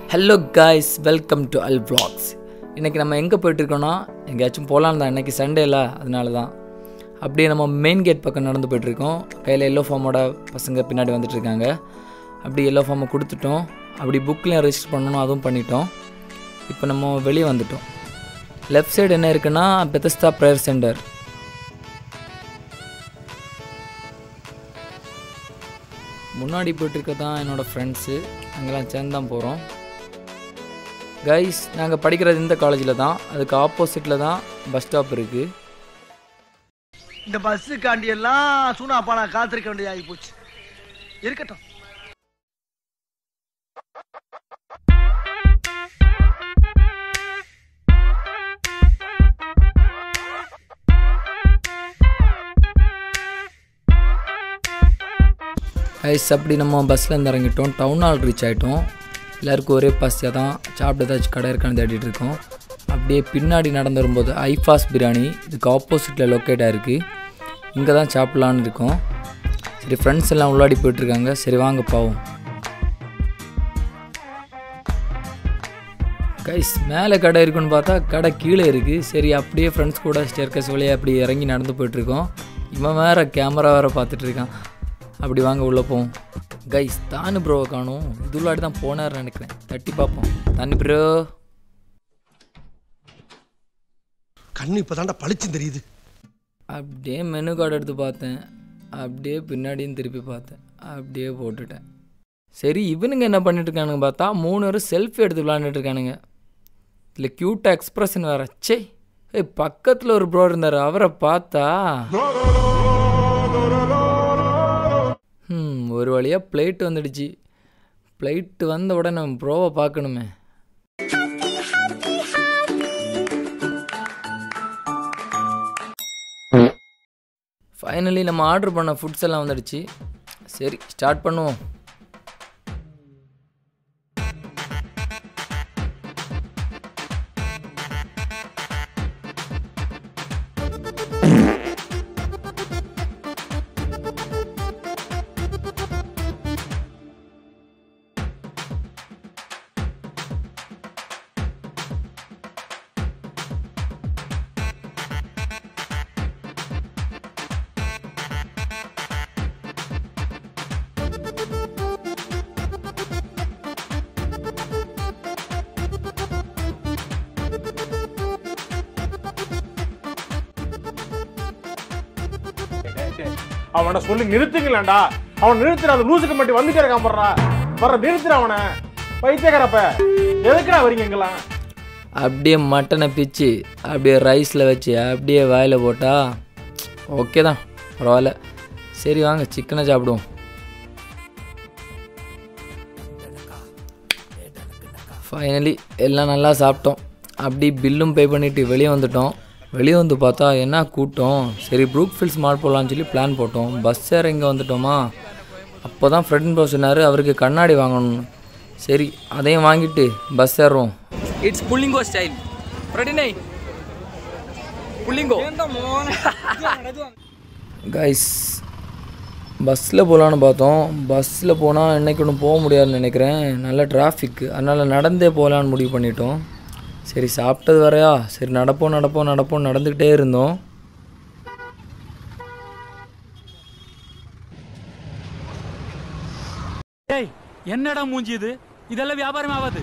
Hello guys welcome to all vlogs இன்றைக்கி நம்ம எங்கே போயிட்டுருக்கோன்னா எங்கேயாச்சும் போகலான்னு தான் இன்றைக்கி சண்டேல அதனால தான் அப்படியே நம்ம மெயின் கேட் பக்கம் நடந்து போயிட்டுருக்கோம் கையில் எல்லோ ஃபார்மோட பசங்க பின்னாடி வந்துட்டு இருக்காங்க அப்படி எல்லோ ஃபார்மை கொடுத்துட்டோம் அப்படி புக்லேயும் ரெஜிஸ்டர் பண்ணணும் அதுவும் பண்ணிட்டோம் இப்போ நம்ம வெளியே வந்துட்டோம் லெஃப்ட் சைடு என்ன இருக்குன்னா பெத்தஸ்தா ப்ரேயர் சென்டர் முன்னாடி போயிட்டுருக்க தான் என்னோடய ஃப்ரெண்ட்ஸு அங்கெல்லாம் சேர்ந்து தான் போகிறோம் கைஸ் நாங்கள் படிக்கிறது இந்த காலேஜில் தான் அதுக்கு ஆப்போசிட்டில் தான் பஸ் ஸ்டாப் இருக்குது இந்த பஸ்ஸுக்காண்டி எல்லாம் சூனாப்பா நான் காத்திருக்க வேண்டியது ஆகி போச்சு இருக்கட்டும் கைஸ் அப்படி நம்ம பஸ்ஸில் இருந்து இறங்கிட்டோம் டவுன் ஹால் ரீச் ஆகிட்டோம் எல்லாருக்கும் ஒரே பஸ்ஸியாக தான் சாப்பிட்டு ஏதாச்சும் கடை இருக்கான்னு தேடிட்டு இருக்கோம் அப்படியே பின்னாடி நடந்து வரும்போது ஐஃபாஸ் பிரியாணி இதுக்கு ஆப்போசிட்டில் லொக்கேட் ஆகிருக்கு இங்கே தான் சாப்பிட்லான்னு இருக்கோம் சரி ஃப்ரெண்ட்ஸ் எல்லாம் உள்ளாடி போயிட்டுருக்காங்க சரி வாங்க பாவோம் கைஸ் மேலே கடை இருக்குன்னு பார்த்தா கடை கீழே இருக்குது சரி அப்படியே ஃப்ரெண்ட்ஸ் கூட ஸ்டேர்கஸ் வழியாக அப்படி இறங்கி நடந்து போயிட்டுருக்கோம் இவன் வேறு கேமரா வேறு பார்த்துட்டு இருக்கான் அப்படி வாங்க உள்ளே போவோம் கைஸ் தானு ப்ரோவை காணும் இது உள்ளாடி தான் போனார்னு நினைக்கிறேன் தட்டி பார்ப்போம் தானு ப்ரோ கண்ணு இப்பதான்டா பளிச்சுன்னு தெரியுது அப்படியே மெனு கார்டு எடுத்து பார்த்தேன் அப்படியே பின்னாடியும் திருப்பி பார்த்தேன் அப்படியே போட்டுட்டேன் சரி இவனுங்க என்ன பண்ணிட்டு இருக்கானுங்க பார்த்தா மூணு பேரும் செல்ஃபி எடுத்து விளாண்டுட்டு இருக்கானுங்க இல்லை க்யூட்டாக எக்ஸ்ப்ரெஷன் வேற சே ஏய் பக்கத்தில் ஒரு ப்ரோ இருந்தார் அவரை பார்த்தா ம் ஒரு வழியாக பிளேட் வந்துடுச்சு பிளேட்டு வந்த உடனே ப்ரோவை பார்க்கணுமே ஃபைனலி நம்ம ஆர்டர் பண்ண ஃபுட்ஸ் எல்லாம் வந்துடுச்சு சரி ஸ்டார்ட் பண்ணுவோம் அவனை சொல்லி நிறுத்துங்களேன்டா அவன் நிறுத்துற அந்த லூசுக்கு மட்டும் வந்து கிடக்காம போடுறா வர நிறுத்துற அவனை பைத்தியக்காரப்ப எதுக்குடா வரீங்க இங்கெல்லாம் அப்படியே மட்டனை பிச்சு அப்படியே ரைஸில் வச்சு அப்படியே வாயில் போட்டா ஓகே தான் பரவாயில்ல சரி வாங்க சிக்கனை சாப்பிடுவோம் ஃபைனலி எல்லாம் நல்லா சாப்பிட்டோம் அப்படி பில்லும் பே பண்ணிவிட்டு வெளியே வந்துட்டோம் வெளியே வந்து பார்த்தா என்ன கூட்டம் சரி ப்ரூக் ஃபீல்ஸ் மால் போகலான்னு சொல்லி பிளான் போட்டோம் பஸ் ஏற இங்கே வந்துட்டோமா அப்போ தான் ஃப்ரெண்ட் ப்ரோ சொன்னார் அவருக்கு கண்ணாடி வாங்கணும்னு சரி அதையும் வாங்கிட்டு பஸ் ஏறுறோம் இட்ஸ் புள்ளிங்கோ ஸ்டைல் பிரடினை புள்ளிங்கோ கைஸ் பஸ்ஸில் போகலான்னு பார்த்தோம் பஸ்ஸில் போனால் இன்னைக்கு ஒன்றும் போக முடியாதுன்னு நினைக்கிறேன் நல்ல டிராஃபிக் அதனால் நடந்தே போகலான்னு முடிவு பண்ணிட்டோம் சரி சாப்பிட்டது வரையா சரி நடப்போம் நடப்போம் நடப்போம் நடந்துக்கிட்டே இருந்தோம் டேய் என்னடா மூஞ்சி இது இதெல்லாம் வியாபாரம் ஆகாது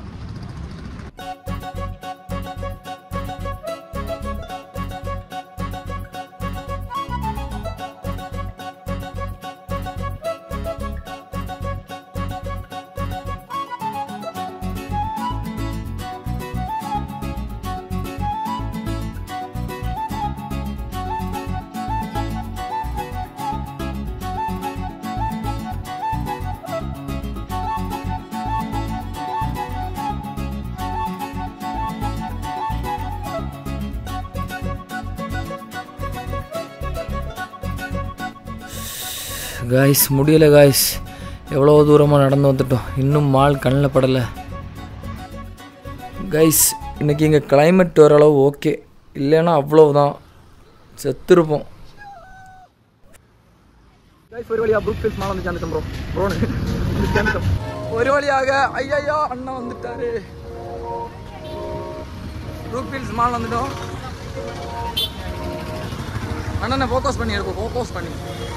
காய்ஸ் முடியலை காய்ஸ் எவ்வளோ தூரமாக நடந்து வந்துட்டோம் இன்னும் மால் கண்ணில் படலை கைஸ் இன்றைக்கி இங்கே கிளைமேட் ஓரளவு ஓகே இல்லைன்னா அவ்வளவுதான் செத்துருப்போம் ஒரு வழியா ப்ரூக் ஃபீல்ஸ் மால் வந்து சேர்ந்துட்டோம் ப்ரோ ப்ரோ சேர்ந்துட்டோம் ஒரு வழியாக ஐயையோ அண்ணன் வந்துட்டாரு ப்ரூக் ஃபீல்ட்ஸ் மால் வந்துட்டோம் அண்ணனை ஃபோக்கஸ் பண்ணி எடுப்போம் ஃபோக்கஸ் பண்ணி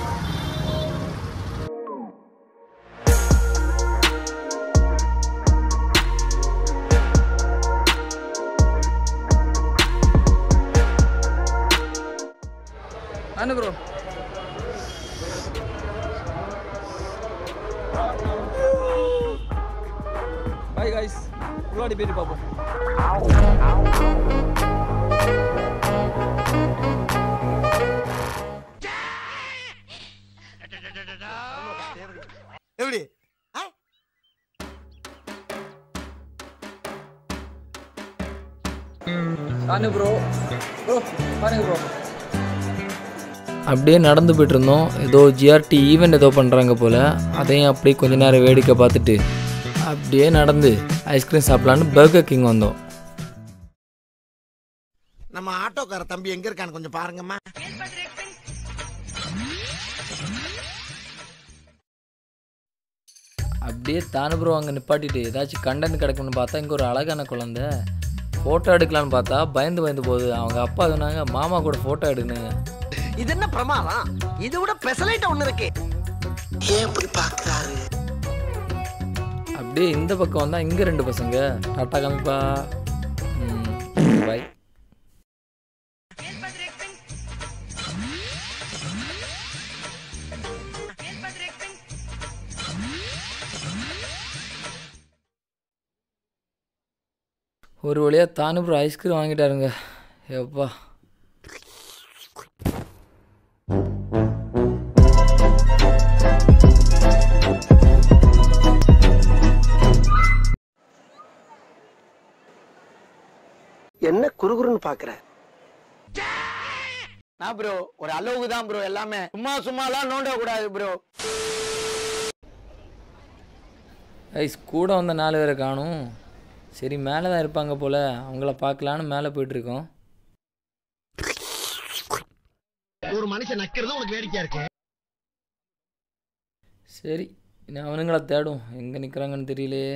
அண்ணு ப்ரோ பாய் காய்ஸ் உள்ளாடி போயிட்டு பார்ப்போம் எப்படி அண்ணு ப்ரோ ப்ரோ பாருங்க ப்ரோ அப்படியே நடந்து போயிட்டு இருந்தோம் ஏதோ ஜிஆர்டி ஈவெண்ட் ஏதோ பண்ணுறாங்க போல் அதையும் அப்படியே கொஞ்ச நேரம் வேடிக்கை பார்த்துட்டு அப்படியே நடந்து ஐஸ்கிரீம் சாப்பிட்லான்னு பர்கர் கிங் வந்தோம் நம்ம ஆட்டோக்கார தம்பி எங்க இருக்கான்னு கொஞ்சம் பாருங்கம்மா அப்படியே தானு ப்ரோ அங்கே நிப்பாட்டிட்டு ஏதாச்சும் கண்டென்ட் கிடைக்கும்னு பார்த்தா இங்கே ஒரு அழகான குழந்தை ஃபோட்டோ எடுக்கலான்னு பார்த்தா பயந்து பயந்து போகுது அவங்க அப்பா சொன்னாங்க மாமா கூட ஃபோட்டோ எடுன்னு இது என்ன பிரமாதம் இது விட பெசலைட் ஒண்ணு இருக்கு ஏன் இப்படி பாக்குறாரு அப்படியே இந்த பக்கம் வந்தால் இங்கே ரெண்டு பசங்க டாட்டா காமிப்பா பாய் ஒரு வழியாக தானு ப்ரோ ஐஸ்கிரீம் வாங்கிட்டாருங்க எப்பா என்ன குறுகுறுன்னு பாக்குற நான் ப்ரோ ஒரு அளவுக்கு தான் ப்ரோ எல்லாமே சும்மா சும்மாலாம் நோண்ட கூடாது ப்ரோ ஐஸ் கூட வந்த நாலு பேரை காணும் சரி மேலே தான் இருப்பாங்க போல் அவங்கள பார்க்கலான்னு மேலே போயிட்டுருக்கோம் ஒரு மனுஷன் நக்கிறது உனக்கு வேடிக்கையா இருக்கு சரி இனி அவனுங்கள தேடும் எங்கே நிற்கிறாங்கன்னு தெரியலையே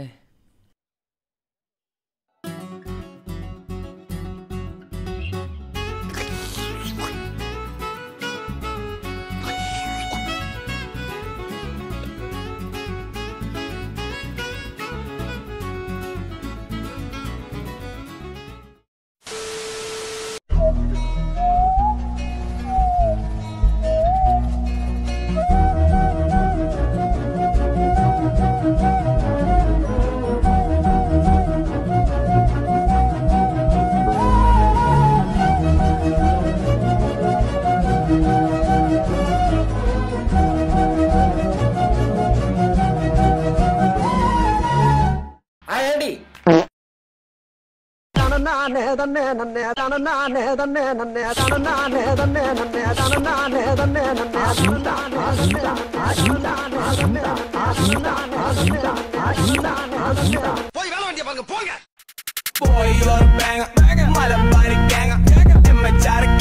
போய் வேலை வண்டியை பாருங்க போங்க Boy, you're a banger. Mother body ganger. And my child